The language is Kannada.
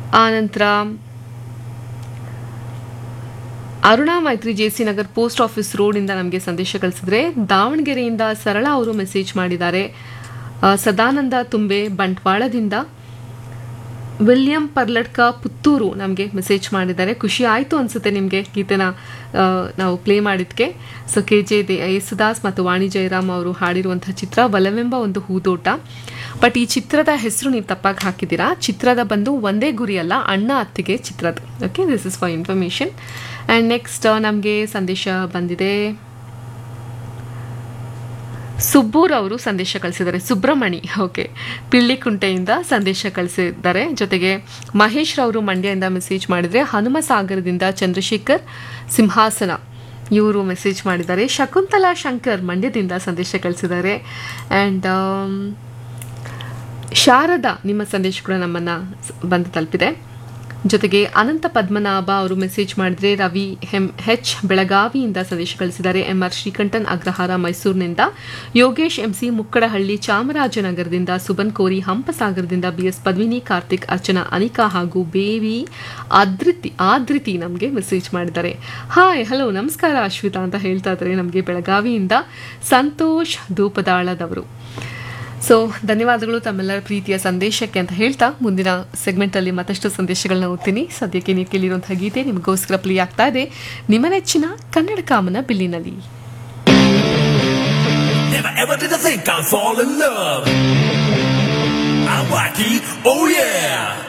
ಆನಂತರ Aruna Maitri J C Nagar post office ರೋಡಿಂದ ನಮಗೆ ಸಂದೇಶ ಕಳಿಸಿದ್ರೆ ದಾವಣಗೆರೆಯಿಂದ ಸರಳ ಅವರು ಮೆಸೇಜ್ ಮಾಡಿದ್ದಾರೆ ಆ, ಸದಾನಂದ ತುಂಬೆ ಬಂಟ್ವಾಳದಿಂದ ವಿಲಿಯಂ ಪರ್ಲಡ್ಕ ಪುತ್ತೂರು ನಮಗೆ ಮೆಸೇಜ್ ಮಾಡಿದ್ದಾರೆ ಖುಷಿ ಆಯಿತು ಅನಿಸುತ್ತೆ ನಿಮಗೆ ಗೀತೆನ ಆ, ನಾವು ಪ್ಲೇ ಮಾಡಿದ್ಕೆ ಸೊ ಕೆ ಜೆ ದೇ ಯೇಸುದಾಸ್ ಮತ್ತು ವಾಣಿ ಜಯರಾಮ್ ಅವರು ಹಾಡಿರುವಂತಹ ಚಿತ್ರ ಬಲವೆಂಬ ಒಂದು ಹೂದೋಟ ಬಟ್ ಈ ಚಿತ್ರದ ಹೆಸರು ನೀವು ತಪ್ಪಾಗಿ ಹಾಕಿದ್ದೀರಾ ಚಿತ್ರದ ಬಂದು ಒಂದೇ ಗುರಿ ಅಲ್ಲ ಅಣ್ಣ ಅತ್ತಿಗೆ ಚಿತ್ರದ okay this is for information and next ನಮಗೆ ಸಂದೇಶ ಬಂದಿದೆ ಸುಬ್ಬೂರ್ ಅವರು ಸಂದೇಶ ಕಳಿಸಿದ್ದಾರೆ ಸುಬ್ರಮಣಿ ಓಕೆ ಪಿಳ್ಳಿಕುಂಟೆಯಿಂದ ಸಂದೇಶ ಕಳಿಸಿದ್ದಾರೆ ಜೊತೆಗೆ ಮಹೇಶ್ ರವರು ಮಂಡ್ಯದಿಂದ ಮೆಸೇಜ್ ಮಾಡಿದರೆ ಹನುಮಸಾಗರದಿಂದ ಚಂದ್ರಶೇಖರ್ ಸಿಂಹಾಸನ ಇವರು ಮೆಸೇಜ್ ಮಾಡಿದ್ದಾರೆ ಶಕುಂತಲಾ ಶಂಕರ್ ಮಂಡ್ಯದಿಂದ ಸಂದೇಶ ಕಳಿಸಿದ್ದಾರೆ ಆ್ಯಂಡ್ ಶಾರದಾ ನಿಮ್ಮ ಸಂದೇಶ ಕೂಡ ನಮ್ಮನ್ನು ಬಂದು ತಲುಪಿದೆ ಜೊತೆಗೆ ಅನಂತ ಪದ್ಮನಾಭ ಅವರು ಮೆಸೇಜ್ ಮಾಡಿದ್ರೆ ರವಿ ಹೆಮ್ ಹೆಚ್ ಬೆಳಗಾವಿಯಿಂದ ಸಂದೇಶ ಕಳಿಸಿದ್ದಾರೆ ಎಂ ಆರ್ ಶ್ರೀಕಂಠನ್ ಅಗ್ರಹಾರ ಮೈಸೂರಿನಿಂದ ಯೋಗೇಶ್ ಎಂಸಿ ಮುಕ್ಕಡಹಳ್ಳಿ ಚಾಮರಾಜನಗರದಿಂದ ಸುಬನ್ ಕೋರಿ ಹಂಪಸಾಗರದಿಂದ ಬಿಎಸ್ ಪದ್ಮಿನಿ ಕಾರ್ತಿಕ್ ಅರ್ಚನಾ ಅನಿಕಾ ಹಾಗೂ ಬೇವಿ ಆದ್ರಿತಿ ಆದ್ರಿತಿ ನಮಗೆ ಮೆಸೇಜ್ ಮಾಡಿದ್ದಾರೆ ಹಾಯ್ ಹಲೋ ನಮಸ್ಕಾರ ಅಶ್ವಿತಾ ಅಂತ ಹೇಳ್ತಾ ಇದ್ದಾರೆ ನಮಗೆ ಬೆಳಗಾವಿಯಿಂದ ಸಂತೋಷ್ ಧೂಪದಾಳದವರು ಸೊ ಧನ್ಯವಾದಗಳು ತಮ್ಮೆಲ್ಲರ ಪ್ರೀತಿಯ ಸಂದೇಶಕ್ಕೆ ಅಂತ ಹೇಳ್ತಾ ಮುಂದಿನ ಸೆಗ್ಮೆಂಟಲ್ಲಿ ಮತ್ತಷ್ಟು ಸಂದೇಶಗಳನ್ನ ಓದ್ತೀನಿ ಸದ್ಯಕ್ಕೆ ನೀವು ಕೇಳಿರುವಂತಹ ಗೀತೆ ನಿಮಗೋಸ್ಕರ ಪ್ಲೇ ಆಗ್ತಾ ಇದೆ ನಿಮ್ಮ ನೆಚ್ಚಿನ ಕನ್ನಡ ಕಾಮನ ಬಿಲ್ಲಿನಲ್ಲಿ Never ever did I think I'd fall in love. I'm wacky, oh yeah.